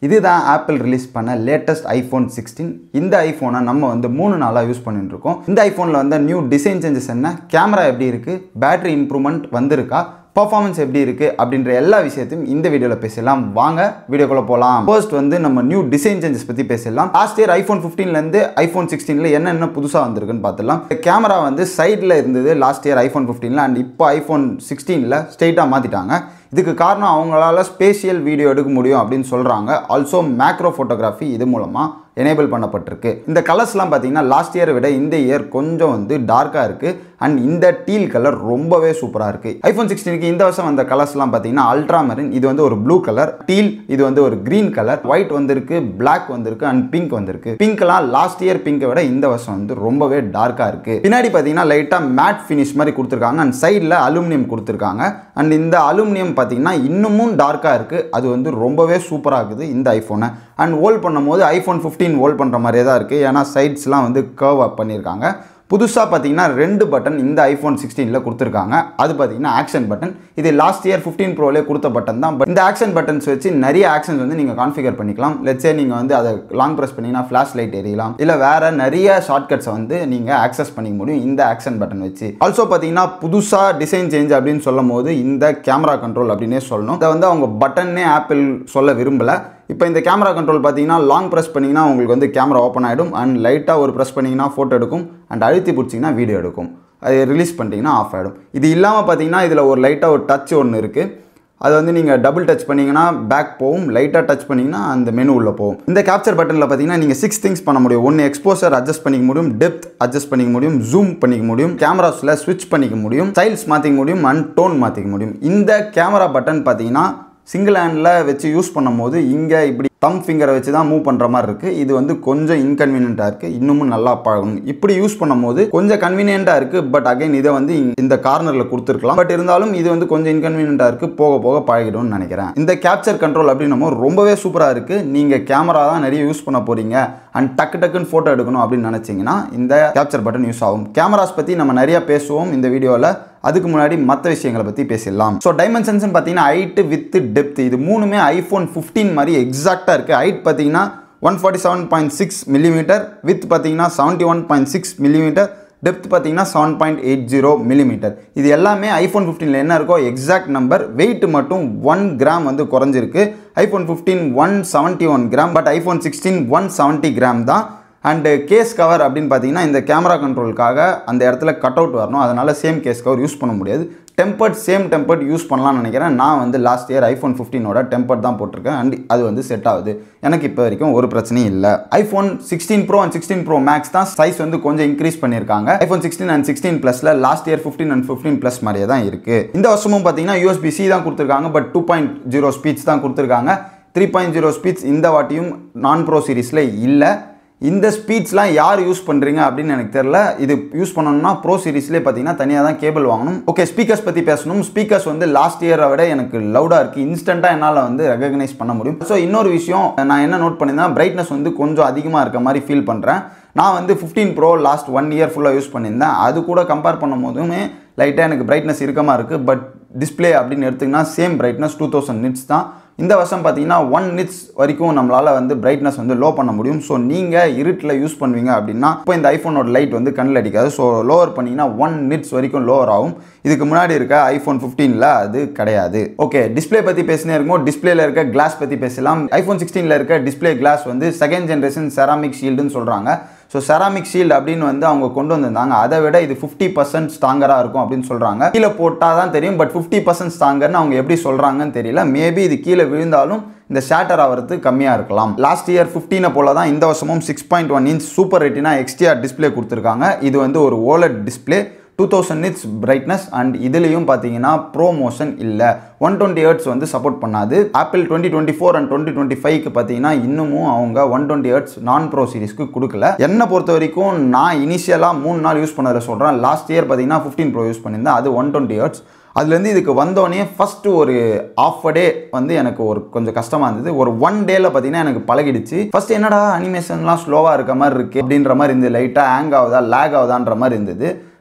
இதுதான் Apple release பண்ண latest iPhone sixteen இந்த ஐஃபோனை நம்ம வந்து மூணு நாளாக யூஸ் பண்ணிட்டு இருக்கோம் இந்த ஐஃபோனில் வந்து நியூ டிசைன் சேஞ்சஸ் என்ன கேமரா எப்படி இருக்குது பேட்டரி இம்ப்ரூவ்மெண்ட் வந்திருக்கா பர்ஃபார்மன்ஸ் எப்படி இருக்குது அப்படின்ற எல்லா விஷயத்தையும் இந்த வீடியோவில் பேசலாம் வாங்க வீடியோக்குள்ளே போகலாம் ஃபர்ஸ்ட் வந்து நம்ம நியூ டிசைன் சேஞ்சஸ் பற்றி பேசலாம் லாஸ்ட் இயர் ஐஃபோன் ஃபிஃப்டீன்லேருந்து ஐஃபோன் சிக்ஸ்டீனில் என்னென்ன புதுசாக வந்திருக்குன்னு பார்த்துலாம் கேமரா வந்து சைடில் இருந்தது லாஸ்ட் இயர் ஐஃபோன் ஃபிஃப்டீனில் அண்ட் இப்போ ஐஃபோன் சிக்ஸ்டீனில் ஸ்ட்ரெயிட்டாக மாற்றிட்டாங்க இதுக்கு காரணம் அவங்களால ஸ்பேஷியல் வீடியோ எடுக்க முடியும் அப்படின்னு சொல்கிறாங்க ஆல்சோ மேக்ரோ ஃபோட்டோகிராஃபி இது மூலமாக எனேபிள் பண்ணப்பட்டிருக்கு இந்த கலர்ஸ்லாம் பார்த்தீங்கன்னா லாஸ்ட் இயரை விட இந்த இயர் கொஞ்சம் வந்து டார்க்காக இருக்குது அண்ட் இந்த டீல் கலர் ரொம்பவே சூப்பராக இருக்குது ஐஃபோன் சிக்ஸ்டீனுக்கு இந்த வருஷம் வந்த கலர்ஸ்லாம் பார்த்தீங்கன்னா அல்ட்ரா மெரின் இது வந்து ஒரு ப்ளூ கலர் டீல் இது வந்து ஒரு க்ரீன் கலர் ஒயிட் வந்திருக்கு பிளாக் வந்திருக்கு அண்ட் பிங்க் வந்திருக்கு பிங்க்லாம் லாஸ்ட் இயர் பிங்கை விட இந்த வருஷம் வந்து ரொம்பவே டார்க்காக இருக்குது பின்னாடி பார்த்தீங்கன்னா லைட்டாக மேட் ஃபினிஷ் மாதிரி கொடுத்துருக்காங்க அண்ட் சைடில் அலுமினியம் கொடுத்துருக்காங்க அண்ட் இந்த அலுமினியம் பார்த்தீங்கன்னா இன்னமும் டார்க்காக இருக்குது அது வந்து ரொம்பவே சூப்பராக இருக்குது இந்த ஐஃபோனை அண்ட் ஹோல்ட் பண்ணும்போது ஐஃபோன் ஃபிஃப்டீன் ஹோல்ட் பண்ணுற மாதிரியே தான் இருக்குது ஏன்னா சைட்ஸ்லாம் வந்து கர்வ் அப் பண்ணியிருக்காங்க புதுசாக பார்த்தீங்கன்னா ரெண்டு பட்டன் இந்த ஐஃபோன் சிக்ஸ்டீனில் கொடுத்துருக்காங்க அது பார்த்தீங்கன்னா ஆக்ஷன் பட்டன் இது லாஸ்ட் இயர் ஃபிஃப்டீன் ப்ரோலே கொடுத்த பட்டன் தான் பட் இந்த ஆக்ஷன் பட்டன்ஸ் வச்சு நிறைய ஆக்ஷன்ஸ் வந்து நீங்கள் கான்ஃபிகர் பண்ணிக்கலாம் லெட்ஸே நீங்கள் வந்து அதை லாங் ப்ரெஸ் பண்ணிங்கன்னா ஃப்ளாஷ் லைட் எரியலாம் இல்லை வேறு நிறைய ஷார்ட்கட்ஸை வந்து நீங்கள் ஆக்சஸ் பண்ணிக்க முடியும் இந்த ஆக்ஷன் பட்டன் வச்சு ஆல்சோ பார்த்தீங்கன்னா புதுசாக டிசைன் சேஞ்ச் அப்படின்னு சொல்லும் போது இந்த கேமரா கண்ட்ரோல் அப்படின்னே சொல்லணும் இதை வந்து அவங்க பட்டன்னே ஆப்பிள் சொல்ல விரும்பலை இப்போ இந்த கேமரா கண்ட்ரோல் பார்த்தீங்கன்னா லாங் ப்ரெஸ் பண்ணிங்கன்னா உங்களுக்கு வந்து கேமரா ஓப்பன் ஆகிடும் அண்ட் லைட்டாக ஒரு ப்ரெஸ் பண்ணிங்கன்னா ஃபோட்டோ எடுக்கும் அண்ட் அழுத்தி பிடிச்சிங்கன்னா வீடியோ எடுக்கும் அது ரிலீஸ் பண்ணிட்டீங்கன்னா ஆஃப் ஆகிடும் இது இல்லாமல் பார்த்தீங்கன்னா இதில் ஒரு லைட்டாக ஒரு டச் ஒன்று இருக்குது அது வந்து நீங்கள் டபுள் டச் பண்ணிங்கன்னா பேக் போகும் லைட்டாக டச் பண்ணிங்கன்னா அந்த மெனு உள்ளே போகும் இந்த கேப்சர் பட்டனில் பார்த்தீங்கன்னா நீங்கள் சிக்ஸ் திங்ஸ் பண்ண முடியும் ஒன்று எக்ஸ்போசர் அட்ஜஸ்ட் பண்ணிக்க முடியும் டெப்த் அட்ஜஸ்ட் பண்ணிக்க முடியும் ஜூம் பண்ணிக்க முடியும் கேமராஸில் ஸ்விட்ச் பண்ணிக்க முடியும் ஸ்டைல்ஸ் மாற்றிக்க முடியும் அண்ட் டோன் மாற்றிக்க முடியும் இந்த கேமரா பட்டன் பார்த்தீங்கன்னா சிங்கிள் ஹேண்டில் வச்சு யூஸ் பண்ணும்போது இங்கே இப்படி தம் ஃபிங்கரை வச்சு தான் மூவ் பண்ணுற மாதிரி இருக்குது இது வந்து கொஞ்சம் இன்கன்வீனியண்ட்டாக இருக்குது இன்னமும் நல்லா பழகணும் இப்படி யூஸ் பண்ணும்போது கொஞ்சம் கன்வீனியண்ட்டாக இருக்குது பட் அகைன் இதை வந்து இந்த கார்னரில் கொடுத்துருக்கலாம் பட் இருந்தாலும் இது வந்து கொஞ்சம் இன்கன்வீனியண்ட்டாக இருக்குது போக போக பழகிடும்னு நினைக்கிறேன் இந்த கேப்சர் கண்ட்ரோல் அப்படின்னமோ ரொம்பவே சூப்பராக இருக்குது நீங்கள் கேமரா தான் நிறைய யூஸ் பண்ண போகிறீங்க அண்ட் டக்கு டக்குன்னு ஃபோட்டோ எடுக்கணும் அப்படின்னு நினச்சிங்கன்னா இந்த கேப்சர் பட்டன் யூஸ் ஆகும் கேமராஸ் பற்றி நம்ம நிறைய பேசுவோம் இந்த வீடியோவில் அதுக்கு முன்னாடி மற்ற விஷயங்களை பற்றி பேசிடலாம் ஸோ டைமென்ஷன்ஸ் பார்த்தீங்கன்னா ஹைட்டு வித் டெப்த் இது மூணுமே ஐஃபோன் ஃபிஃப்டீன் மாதிரி எக்ஸாக்டாக இருக்குது ஹைட் பார்த்தீங்கன்னா one forty seven point six millimetre width பார்த்தீங்கன்னா seventy one point six millimetre depth பார்த்தீங்கன்னா seven point eight zero millimetre இது எல்லாமே ஐஃபோன் ஃபிஃப்டீனில் என்ன இருக்கோ எக்ஸாக்ட் நம்பர் வெயிட் மட்டும் ஒன் கிராம் வந்து குறைஞ்சிருக்கு iPhone fifteen one seventy one gram but iPhone sixteen one seventy gram தான் அண்டு கேஸ் கவர் அப்படின்னு பார்த்தீங்கன்னா இந்த கேமரா கண்ட்ரோலுக்காக அந்த இடத்துல கட் அவுட் வரணும் அதனால் சேம் கேஸ் கவர் யூஸ் பண்ண முடியாது டெம்பர்ட் சேம் டெம்பர்ட் யூஸ் பண்ணலாம்னு நினைக்கிறேன் நான் வந்து லாஸ்ட் இயர் ஐஃபோன் ஃபிஃப்டீனோட டெம்பர்ட் தான் போட்டிருக்கேன் அண்ட் அது வந்து செட் ஆகுது எனக்கு இப்போ வரைக்கும் ஒரு பிரச்சனையும் இல்லை iPhone sixteen pro and sixteen pro max தான் சைஸ் வந்து கொஞ்சம் இன்க்ரீஸ் பண்ணியிருக்காங்க ஐஃபோன் சிக்ஸ்டீன் அண்ட் சிக்ஸ்டீன் ப்ளஸில் last year fifteen and fifteen plus மாதிரியே தான் இருக்குது இந்த வருஷமும் பார்த்தீங்கன்னா யூஎஸ்பி சி தான் கொடுத்துருக்காங்க but two point zero speeds தான் கொடுத்துருக்காங்க த்ரீ பாயிண்ட் ஜீரோ ஸ்பீட்ஸ் இந்த வாட்டியும் நான் ப்ரோ சீரீஸில் இல்லை இந்த ஸ்பீட்ஸ்லாம் யார் யூஸ் பண்ணுறீங்க அப்படின்னு எனக்கு தெரில இது யூஸ் பண்ணணும்னா ப்ரோ சீரிஸ்லேயே பார்த்தீங்கன்னா தனியாக தான் கேபிள் வாங்கணும் ஓகே ஸ்பீக்கர்ஸ் பற்றி பேசணும் ஸ்பீக்கர்ஸ் வந்து லாஸ்ட் இயரை விட எனக்கு லவுடாக இருக்குது இன்ஸ்டண்ட்டாக என்னால் வந்து ரெகக்னைஸ் பண்ண முடியும் ஸோ இன்னொரு விஷயம் நான் என்ன நோட் பண்ணியிருந்தேன் பிரைட்னஸ் வந்து கொஞ்சம் அதிகமாக இருக்க மாதிரி ஃபீல் பண்ணுறேன் நான் வந்து fifteen pro last one year ஃபுல்லாக யூஸ் பண்ணியிருந்தேன் அது கூட கம்பேர் பண்ணும் போதுமே லைட்டாக எனக்கு பிரைட்னஸ் இருக்க மாதிரி இருக்குது பட் டிஸ்பிளே அப்படின்னு எடுத்திங்கன்னா same brightness two thousand nits தான் இந்த வருஷம் பார்த்தீங்கன்னா ஒன் நிட்ஸ் வரைக்கும் நம்மளால் வந்து பிரைட்னஸ் வந்து லோ பண்ண முடியும் ஸோ நீங்கள் இருட்டில் யூஸ் பண்ணுவீங்க அப்படின்னா இப்போ இந்த ஐஃபோனோட லைட் வந்து கண்ணில் அடிக்காது ஸோ லோவர் பண்ணிங்கன்னா ஒன் நிட்ஸ் வரைக்கும் லோவர் ஆகும் இதுக்கு முன்னாடி இருக்க ஐஃபோன் ஃபிஃப்டீனில் அது கிடையாது ஓகே டிஸ்பிளே பற்றி பேசினே இருக்கும் டிஸ்பிளேல இருக்க கிளாஸ் பற்றி பேசலாம் ஐஃபோன் சிக்ஸ்டீனில் இருக்க டிஸ்பிளே கிளாஸ் வந்து செகண்ட் ஜென்ரேஷன் செராமிக் ஷீல்டுன்னு சொல்கிறாங்க ஸோ செராமிக் ஷீல்டு அப்படின்னு வந்து அவங்க கொண்டு வந்திருந்தாங்க அதை விட இது ஃபிஃப்டி பர்சன்ட் ஸ்ட்ராங்கராக இருக்கும் அப்படின்னு சொல்கிறாங்க கீழே போட்டால் தான் தெரியும் பட் ஃபிஃப்டி பர்சன்ட் ஸ்ட்ராங்கர்னு அவங்க எப்படி சொல்கிறாங்கன்னு தெரியல மேபி இது கீழே விழுந்தாலும் இந்த ஷேட்டர் ஆகிறது கம்மியாக இருக்கலாம் லாஸ்ட் இயர் ஃபிஃப்டீனை போல தான் இந்த வருஷமும் six point one inch super retina XDR display கொடுத்துருக்காங்க இது வந்து ஒரு OLED display two thousand nits brightness and இதுலேயும் பார்த்தீங்கன்னா ப்ரோமோஷன் இல்லை ஒன் டுவெண்ட்டி ஹர்ட்ஸ் வந்து சப்போர்ட் பண்ணாது Apple twenty twenty four and twenty twenty ஃபைவ்க்கு பார்த்தீங்கன்னா இன்னமும் அவங்க one twenty hertz non pro சீரிஸ்க்கு கொடுக்கல என்னை பொறுத்த வரைக்கும் நான் இனிஷியலாக மூணு நாள் யூஸ் பண்ணதில் சொல்கிறேன் லாஸ்ட் இயர் பார்த்தீங்கன்னா ஃபிஃப்டீன் ப்ரோ யூஸ் பண்ணியிருந்தேன் அது ஒன் டுவெண்ட்டி ஹர்ட்ஸ் அதுலேருந்து இதுக்கு வந்தோடனே ஃபஸ்ட்டு ஒரு ஆஃப் அ டே வந்து எனக்கு ஒரு கொஞ்சம் கஷ்டமாக இருந்தது ஒரு ஒன் டேல பார்த்தீங்கன்னா எனக்கு பழகிடுச்சு ஃபர்ஸ்ட் என்னடா அனிமேஷன்லாம் ஸ்லோவாக இருக்க மாதிரி இருக்குது அப்படின்ற மாதிரி இருந்தது லைட்டாக ஹேங் ஆகுதா லேக் ஆகுதான்ற மாதிரி இருந்தது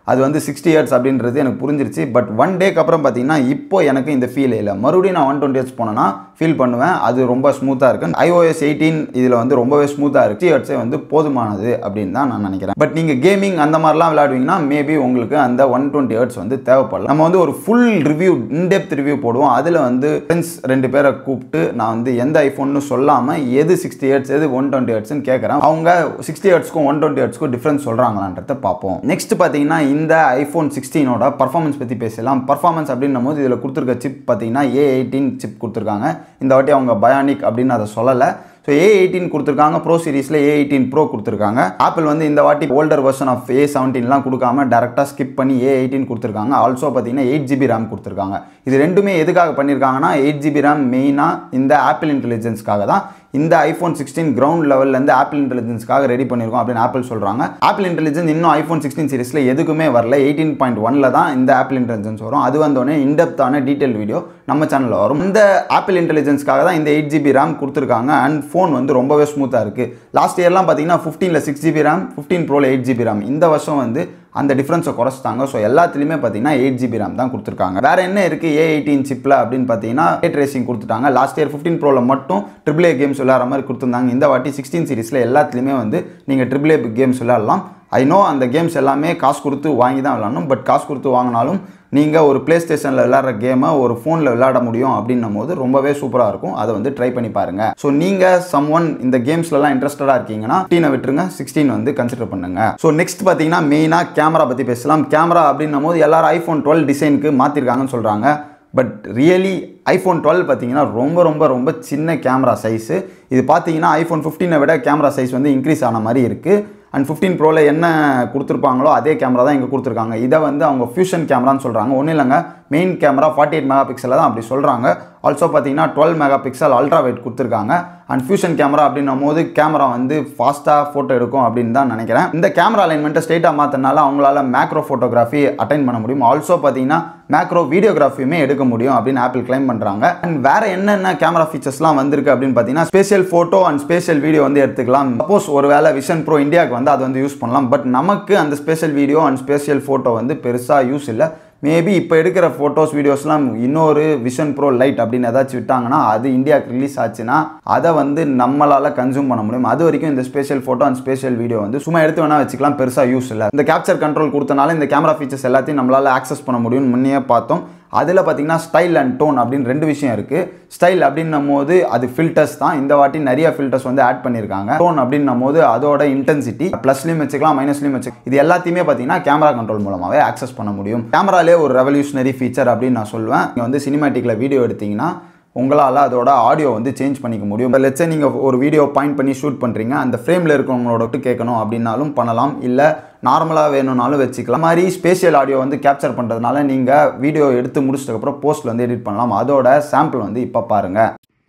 அது வந்து சிக்ஸ்டி இயர்ஸ் அப்படின்றது எனக்கு புரிஞ்சிருச்சு பட் ஒன் டேக்கு அப்புறம் பார்த்தீங்கன்னா இப்போ எனக்கு இந்த ஃபீல் இல்லை மறுபடியும் நான் ஒன் டுவெண்ட்டி ஹெட்ஸ் போனேன்னா ஃபீல் பண்ணுவேன் அது ரொம்ப ஸ்மூத்தாக இருக்கு iOS எயிட்டீன் இதில் வந்து ரொம்பவே ஸ்மூத்தாக இருக்கு ஹெட்ஸே வந்து போதுமானது அப்படின்னு தான் நான் நினைக்கிறேன் பட் நீங்கள் கேமிங் அந்த மாதிரிலாம் விளையாடுவீங்கன்னா மேபி உங்களுக்கு அந்த ஒன் டுவெண்ட்டி ஹெட்ஸ் வந்து தேவைப்படலாம் நம்ம வந்து ஒரு ஃபுல் ரிவ்யூ இன்டெப்த் ரிவ்யூ போடுவோம் அதில் வந்து ஃப்ரெண்ட்ஸ் ரெண்டு பேரை கூப்பிட்டு நான் வந்து எந்த ஐஃபோன்னு சொல்லாமல் எது சிக்ஸ்டி ஹெட்ஸ் எது ஒன் டுவெண்ட்டி ஹெட்ஸ்னு கேட்குறேன் அவங்க சிக்ஸ்டி ஹெட்ஸ்க்கும் ஒன் டுவெண்ட்டி ஹெட்ஸ்க்கும் டிஃப்ரென்ஸ் சொல்கிறாங்களான்றத பார்ப்போம் நெக்ஸ்ட் பார்த்தீங்கன்னா இந்த ஐஃபோன் சிக்ஸ்டீனோட பர்ஃபார்மன்ஸ் பற்றி பேசலாம் பர்ஃபார்மன்ஸ் அப்படின்னும் போது இதில் கொடுத்துருக்க சிப் பார்த்தீங்கன்னா ஏ எயிட்டீன் சிப் கொடுத்துருக்காங்க இந்த வாட்டி அவங்க பயானிக் அப்படின்னு அதை சொல்லலை ஸோ ஏ எயிட்டீன் கொடுத்துருக்காங்க ப்ரோ சீரிஸில் ஏ எயிட்டீன் ப்ரோ கொடுத்துருக்காங்க ஆப்பிள் வந்து இந்த வாட்டி ஓல்டர் வெர்ஷன் ஆஃப் ஏ செவன்டீன்லாம் கொடுக்காம டேரெக்டாக ஸ்கிப் பண்ணி ஏ எயிட்டீன் கொடுத்துருக்காங்க ஆல்சோ பார்த்தீங்கன்னா எயிட் ஜிபி ரேம் கொடுத்துருக்காங்க இது ரெண்டுமே எதுக்காக பண்ணியிருக்காங்கன்னா எயிட் ஜிபி ரேம் மெயினாக இந்த ஆப்பிள் இன்டெலிஜென்ஸ்க்காக தான் இந்த ஐஃபோன் சிக்ஸ்டீன் கிரவுண்ட் லெவல்லேருந்து ஆப்பிள் இன்டெலிஜென்ஸ்க்காக ரெடி பண்ணியிருக்கோம் அப்படின்னு ஆப்பிள் சொல்கிறாங்க ஆப்பிள் இன்டெலிஜென்ஸ் இன்னும் ஐஃபோன் சிக்ஸ்டீன் சீரிஸில் எதுக்குமே வரல எயிட்டீன் பாயிண்ட் ஒனில் தான் இந்த ஆப்பிள் இன்டெலிஜென்ஸ் வரும் அது வந்தோடனே இன்டெப்த்தான டீட்டெயில் வீடியோ நம்ம சேனலில் வரும் இந்த ஆப்பிள் இன்டெலிஜென்ஸ்க்காக தான் இந்த எயிட் ஜிபி ரேம் கொடுத்துருக்காங்க அண்ட் ஃபோன் வந்து ரொம்பவே ஸ்மூத்தாக இருக்குது லாஸ்ட் இயர்லாம் பார்த்தீங்கன்னா ஃபிஃப்டீனில் சிக்ஸ் ஜிபி ரேம் ஃபிஃப்டீன் ப்ரோவில் எயிட் ஜிபி ரேம் இந்த வருஷம் வந்து அந்த டிஃப்ரென்ஸை குறைச்சிட்டாங்க ஸோ எல்லாத்துலேயுமே பார்த்தீங்கன்னா எயிட் ஜிபி ரேம் தான் கொடுத்துருக்காங்க வேற என்ன இருக்குது ஏ எயிட்டீன் சிப்பில் அப்படின்னு பார்த்தீங்கன்னா ரேட் ரேசிங் கொடுத்துட்டாங்க லாஸ்ட் இயர் ஃபிஃப்டீன் ப்ரோவில் மட்டும் ட்ரிபிள் ஏ கேம்ஸ் விளையாடுற மாதிரி கொடுத்துருந்தாங்க இந்த வாட்டி சிக்ஸ்டீன் சீரிஸில் எல்லாத்துலேயுமே வந்து நீங்கள் ட்ரிபிள் ஏ கேம்ஸ் விளையாடலாம் ஐ நோ அந்த கேம்ஸ் எல்லாமே காசு கொடுத்து வாங்கி தான் விளாடணும் பட் காசு கொடுத்து வாங்கினாலும் நீங்கள் ஒரு ப்ளே ஸ்டேஷனில் விளையாடுற கேமை ஒரு ஃபோனில் விளையாட முடியும் அப்படின்னும் போது ரொம்பவே சூப்பராக இருக்கும் அதை வந்து ட்ரை பண்ணி பாருங்கள் ஸோ நீங்கள் சம் ஒன் இந்த கேம்ஸ்லலாம் இன்ட்ரெஸ்டடாக இருக்கீங்கன்னா டீனை விட்டுருங்க சிக்ஸ்டீன் வந்து கன்சிடர் பண்ணுங்க ஸோ நெக்ஸ்ட் பார்த்தீங்கன்னா மெயினாக கேமரா பற்றி பேசலாம் கேமரா அப்படின்னும் போது எல்லாரும் ஐஃபோன் டுவெல் டிசைனுக்கு மாற்றிருக்காங்கன்னு சொல்கிறாங்க பட் ரியலி ஐஃபோன் டுவெல் பார்த்தீங்கன்னா ரொம்ப ரொம்ப ரொம்ப சின்ன கேமரா சைஸு இது பார்த்தீங்கன்னா ஐஃபோன் ஃபிஃப்டீனை விட கேமரா சைஸ் வந்து இன்க்ரீஸ் ஆன மாதிரி இருக்குது அண்ட் ஃபிஃப்டீன் ப்ரோவில் என்ன கொடுத்துருப்பாங்களோ அதே கேமரா தான் இங்கே கொடுத்துருக்காங்க இதை வந்து அவங்க ஃபியூஷன் கேமரான்னு சொல்கிறாங்க ஒன்றும் இல்லைங்க main camera forty eight mega பிக்சலில் தான் அப்படி சொல்கிறாங்க ஆல்சோ பார்த்தீங்கன்னா twelve mega pixel ultra wide கொடுத்துருக்காங்க அண்ட் ஃபியூஷன் கேமரா அப்படின்னும் போது கேமரா வந்து ஃபாஸ்ட்டாக ஃபோட்டோ எடுக்கும் அப்படின்னு தான் நினைக்கிறேன் இந்த கேமரா அலைன்மெண்ட்டை ஸ்ட்ரெயிட்டாக மாற்றினால அவங்களால மேக்ரோ ஃபோட்டோகிராஃபி அட்டைன் பண்ண முடியும் ஆல்சோ பார்த்தீங்கன்னா மேக்ரோ வீடியோகிராஃபியுமே எடுக்க முடியும் அப்படின்னு ஆப்பிள் கிளைம் பண்ணுறாங்க அண்ட் வேறு என்னென்ன கேமரா ஃபீச்சர்ஸ்லாம் வந்திருக்கு அப்படின்னு பார்த்தீங்கன்னா spatial photo and spatial video வந்து எடுத்துக்கலாம் சப்போஸ் ஒரு வேளை விஷன் ப்ரோ இந்தியாவுக்கு வந்து அது வந்து யூஸ் பண்ணலாம் பட் நமக்கு அந்த spatial video and spatial photo வந்து பெருசாக யூஸ் இல்லை மேபி இப்போ எடுக்கிற ஃபோட்டோஸ் வீடியோஸ்லாம் இன்னொரு விஷன் ப்ரோ லைட் அப்படின்னு ஏதாச்சும் விட்டாங்கன்னா அது இந்தியாவுக்கு ரிலீஸ் ஆச்சுன்னா அதை வந்து நம்மளால் கன்சூம் பண்ண முடியும் அது வரைக்கும் இந்த special photo and special video வந்து சும்மா எடுத்து வேணால் வச்சுக்கலாம் பெருசாக யூஸ் இல்லை இந்த கேப்சர் கண்ட்ரோல் கொடுத்தனால இந்த கேமரா ஃபீச்சர்ஸ் எல்லாத்தையும் நம்மளால் ஆக்சஸ் பண்ண முடியும்னு முன்னே பார்த்தோம் அதில் பார்த்தீங்கன்னா ஸ்டைல் அண்ட் டோன் அப்படின்னு ரெண்டு விஷயம் இருக்குது ஸ்டைல் அப்படின்னும் போது அது ஃபில்டர்ஸ் தான் இந்த வாட்டி நிறைய ஃபில்டர்ஸ் வந்து ஆட் பண்ணியிருக்காங்க டோன் அப்படின்னும் போது அதோட இன்டென்சிட்டி ப்ளஸ்லையும் வச்சுக்கலாம் மைனஸ்லையும் வச்சுக்கலாம் இது எல்லாத்தையுமே பார்த்தீங்கன்னா கேமரா கண்ட்ரோல் மூலமாகவே ஆக்சஸ் பண்ண முடியும் கேமராலே ஒரு ரெவல்யூஷனரி ஃபீச்சர் அப்படின்னு நான் சொல்லுவேன் நீங்கள் வந்து சினிமேட்டிக்கில் வீடியோ எடுத்தீங்கன்னா உங்களால் அதோட ஆடியோ வந்து சேஞ்ச் பண்ணிக்க முடியும் இப்போ லெட்ஸே நீங்கள் ஒரு வீடியோ பாயிண்ட் பண்ணி ஷூட் பண்ணுறீங்க அந்த ஃப்ரேமில் இருக்கவங்களோட விட்டு கேட்கணும் அப்படின்னாலும் பண்ணலாம் இல்லை நார்மலாக வேணும்னாலும் வச்சுக்கலாம் மாதிரி ஸ்பேஷியல் ஆடியோ வந்து கேப்சர் பண்ணுறதுனால நீங்கள் வீடியோ எடுத்து முடிச்சதுக்கப்புறம் போஸ்ட்டில் வந்து எடிட் பண்ணலாம் அதோட சாம்பிள் வந்து இப்போ பாருங்கள்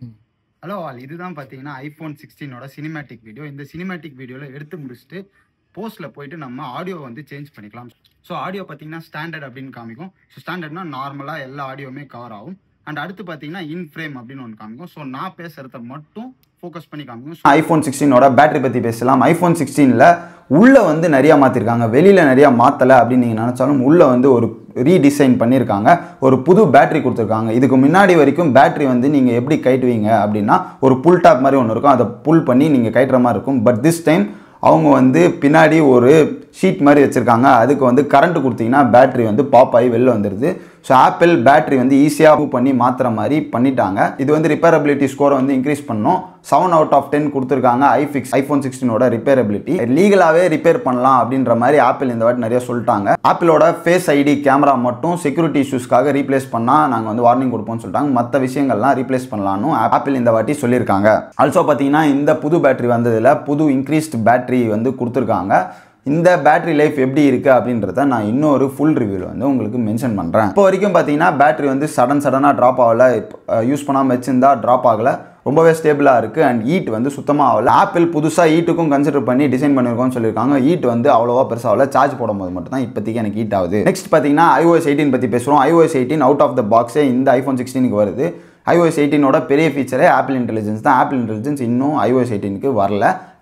ஹலோ ஆல் இதுதான் பார்த்தீங்கன்னா ஐஃபோன் சிக்ஸ்டீனோட சினிமேட்டிக் வீடியோ இந்த சினிமேட்டிக் வீடியோவில் எடுத்து முடிச்சுட்டு போஸ்ட்டில் போயிட்டு நம்ம ஆடியோ வந்து சேஞ்ச் பண்ணிக்கலாம் ஸோ ஆடியோ பார்த்தீங்கன்னா ஸ்டாண்டர்ட் அப்படின்னு காமிக்கும் ஸோ ஸ்டாண்டர்ட்னா நார்மலாக எல்லா ஆடியோவுமே கவர் ஆகும் அண்ட் அடுத்து பார்த்தீங்கன்னா இன் ஃப்ரேம் அப்படின்னு ஒன்று காமிக்கும் ஸோ நான் பேசுகிறத மட்டும் ஃபோக்கஸ் பண்ணி காமிக்கும் ஐஃபோன் சிக்ஸ்டீனோட பேட்டரி பற்றி பேசலாம் ஐஃபோன் சிக்ஸ்டீனில் உள்ளே வந்து நிறையா மாற்றிருக்காங்க வெளியில் நிறையா மாற்றலை அப்படின்னு நீங்கள் நினச்சாலும் உள்ளே வந்து ஒரு ரீடிசைன் பண்ணியிருக்காங்க ஒரு புது பேட்டரி கொடுத்துருக்காங்க இதுக்கு முன்னாடி வரைக்கும் பேட்டரி வந்து நீங்கள் எப்படி கைட்டுவீங்க அப்படின்னா ஒரு புல் டாப் மாதிரி ஒன்று இருக்கும் அதை புல் பண்ணி நீங்கள் கைட்டுற மாதிரி இருக்கும் பட் திஸ் டைம் அவங்க வந்து பின்னாடி ஒரு ஷீட் மாதிரி வச்சுருக்காங்க அதுக்கு வந்து கரண்ட் கொடுத்தீங்கன்னா பேட்டரி வந்து பாப் ஆகி வெளில வந்துடுது ஸோ ஆப்பிள் பேட்டரி வந்து ஈஸியாக மூவ் பண்ணி மாற்றுற மாதிரி பண்ணிட்டாங்க இது வந்து ரிப்பேரபிலிட்டி ஸ்கோரை வந்து இன்க்ரீஸ் பண்ணோம் செவன் அவுட் ஆஃப் டென் கொடுத்துருக்காங்க ஐஃபிக்ஸ் ஐஃபோன் சிக்ஸ்டீனோட ரிப்பேரபிலிட்டி லீகலாகவே ரிப்பேர் பண்ணலாம் அப்படின்ற மாதிரி ஆப்பிள் இந்த வாட்டி நிறைய சொல்லிட்டாங்க ஆப்பிளோட ஃபேஸ் ஐடி கேமரா மட்டும் செக்யூரிட்டி இஷ்யூஸ்க்காக ரீப்ளேஸ் பண்ணால் நாங்கள் வந்து வார்னிங் கொடுப்போம்னு சொல்லிட்டாங்க மற்ற விஷயங்கள்லாம் ரீப்ளேஸ் பண்ணலான்னு ஆப்பிள் இந்த வாட்டி சொல்லியிருக்காங்க ஆல்சோ பார்த்தீங்கன்னா இந்த புது பேட்டரி வந்ததில் புது இன்க்ரீஸ்டு பேட்டரி வந்து கொடுத்துருக்காங்க இந்த பேட்டரி லைஃப் எப்படி இருக்குது அப்படின்றத நான் இன்னொரு ஃபுல் ரிவ்யூவில் வந்து உங்களுக்கு மென்ஷன் பண்ணுறேன் இப்போ வரைக்கும் பார்த்தீங்கன்னா பேட்டரி வந்து சடன் சடனாக ட்ராப் ஆகலை யூஸ் பண்ணாமல் வச்சுருந்தா ட்ராப் ஆகலை ரொம்பவே ஸ்டேபிளாக இருக்குது அண்ட் ஈட் வந்து சுத்தமாக ஆகல ஆப்பிள் புதுசாக ஈட்டுக்கும் கன்சிடர் பண்ணி டிசைன் பண்ணியிருக்கோம்னு சொல்லியிருக்காங்க ஈட் வந்து அவ்வளோவா பெருசாக ஆகல சார்ஜ் போடும்போது மட்டும் தான் இப்போதைக்கு எனக்கு ஹீட் ஆகுது நெக்ஸ்ட் பார்த்தீங்கன்னா iOS எயிட்டீன் பற்றி பேசுகிறோம் iOS eighteen out of the பாக்ஸே இந்த ஐஃபோன் சிக்ஸ்டீனுக்கு வருது iOS எயிட்டீனோட பெரிய ஃபீச்சரே ஆப்பிள் இன்டெலிஜென்ஸ் தான் ஆப்பிள் இன்டெலிஜென்ஸ் இன்னும் iOS எயிட்டீனுக்கு வரல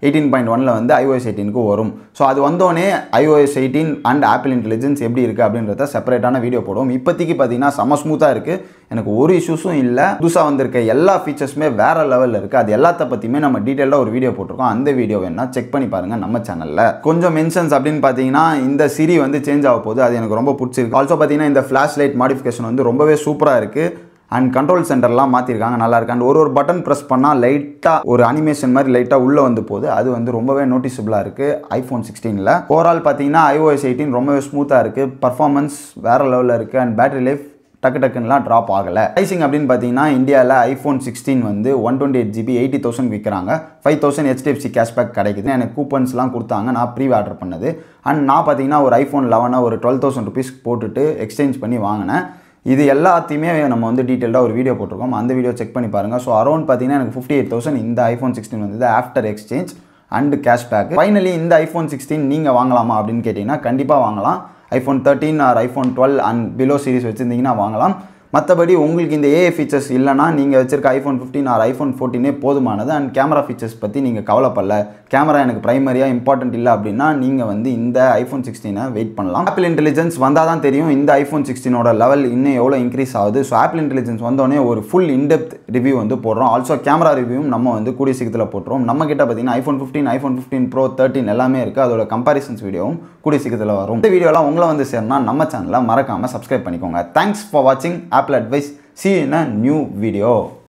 எயிட்டீன் பாயிண்ட் ஒனில் வந்து iOS எயிட்டீனுக்கு வரும் ஸோ அது வந்தோடனே iOS eighteen and Apple intelligence எப்படி இருக்குது அப்படின்றத செப்பரேட்டான வீடியோ போடுவோம் இப்போதைக்கு பார்த்தீங்கன்னா செம ஸ்மூத்தாக இருக்குது எனக்கு ஒரு இஷ்யூஸும் இல்லை புதுசாக வந்திருக்க எல்லா ஃபீச்சர்ஸுமே வேறு லெவலில் இருக்குது அது எல்லாத்த பற்றியுமே நம்ம டீட்டெயிலாக ஒரு வீடியோ போட்டிருக்கோம் அந்த வீடியோ வேணால் செக் பண்ணி பாருங்கள் நம்ம சேனலில் கொஞ்சம் மென்ஷன்ஸ் அப்படின்னு பார்த்தீங்கன்னா இந்த சிரி வந்து சேஞ்ச் ஆக போகுது அது எனக்கு ரொம்ப பிடிச்சிருக்கு ஆல்சோ பார்த்தீங்கன்னா இந்த ஃப்ளாஷ் லைட் மாடிஃபிகேஷன் வந்து ரொம்பவே சூப்பராக இருக்குது அண்ட் கண்ட்ரோல் சென்டர்லாம் மாற்றிருக்காங்க நல்லா இருக்கு அண்ட் ஒரு ஒரு பட்டன் ப்ரெஸ் பண்ணால் லைட்டாக ஒரு அனிமேஷன் மாதிரி லைட்டாக உள்ளே வந்து போகுது அது வந்து ரொம்பவே நோட்டிசபிளாக இருக்குது ஐஃபோன் சிக்ஸ்டீனில் ஓவரால் பார்த்தீங்கன்னா iOS எயிட்டீன் ரொம்பவே ஸ்மூத்தாக இருக்குது பர்ஃபார்மன்ஸ் வேறு லெவலில் இருக்குது அண்ட் பேட்டரி லைஃப் டக்கு டக்குன்னுலாம் ட்ராப் ஆகலை ப்ரைசிங் அப்படின்னு பார்த்தீங்கன்னா இந்தியாவில் ஐஃபோன் சிக்ஸ்டீன் வந்து one twenty eight GB eighty thousand விற்கிறாங்க ஃபைவ் தௌசண்ட் ஹெச்டிஎஃப்சி கேஷ்பேக் கிடைக்குது எனக்கு கூப்பன்ஸ்லாம் கொடுத்தாங்க நான் ப்ரீ ஆர்டர் பண்ணது அண்ட் நான் பார்த்தீங்கன்னா ஒரு ஐஃபோன் லெவனை ஒரு டுவெல் தௌசண்ட் ருபீஸ் போட்டுட்டு எக்ஸ்சேஞ்ச் பண்ணி வாங்கினேன் இது எல்லாத்தையுமே நம்ம வந்து டீட்டெயிலாக ஒரு வீடியோ போட்டிருக்கோம் அந்த வீடியோ செக் பண்ணி பாருங்கள் ஸோ அரௌண்ட் பார்த்தீங்கன்னா எனக்கு ஃபிஃப்டி எயிட் தௌசண்ட் இந்த ஐஃபோன் சிக்ஸ்டீன் வந்து after exchange and cashback finally இந்த ஐஃபோன் சிக்ஸ்டீன் நீங்கள் வாங்கலாமா அப்படின்னு கேட்டிங்கன்னா கண்டிப்பாக வாங்கலாம் iPhone thirteen or iPhone twelve and below series வச்சுருந்தீங்கன்னா வாங்கலாம் மற்றபடி உங்களுக்கு இந்த ஏஏ ஃபீச்சர்ஸ் இல்லைனா நீங்கள் வச்சிருக்க ஐஃபோன் ஃபிஃப்டீன் ஆர் ஐஃபோன் ஃபோர்டீனே போதுமானது அண்ட் கேமரா ஃபீச்சர்ஸ் பற்றி நீங்கள் கவலைப்படல கேமரா எனக்கு ப்ரைமரியாக இம்பார்ட்டன்ட் இல்லை அப்படின்னா நீங்கள் வந்து இந்த ஐஃபோன் சிக்ஸ்டீனை வெயிட் பண்ணலாம் ஆப்பிள் இன்டெலிஜென்ஸ் வந்தால் தான் தெரியும் இந்த ஐஃபோன் சிக்ஸ்டீனோட லெவல் இன்னும் எவ்வளோ இன்க்ரீஸ் ஆகுது ஸோ ஆப்பிள் இன்டெலிஜென்ஸ் வந்தோடனே ஒரு ஃபுல் இன்டெப்த் ரிவ்யூ வந்து போடுறோம் ஆல்சோ கேமரா ரிவ்யூவும் நம்ம வந்து கூடிய சீக்கிரத்தில் போட்டுருவோம் நம்ம கிட்ட பார்த்தீங்கன்னா iPhone fifteen iPhone fifteen pro thirteen எல்லாமே இருக்குது அதோட கம்பாரிசன்ஸ் வீடியோவும் கூடிய சீக்கிரத்தில் வரும் இந்த வீடியோலாம் உங்களை வந்து சேரனா நம்ம சேனலை மறக்காமல் சப்ஸ்கிரைப் பண்ணிக்கோங்க தேங்க்ஸ் ஃபார் வாட்சிங் Apple advice see you in a new video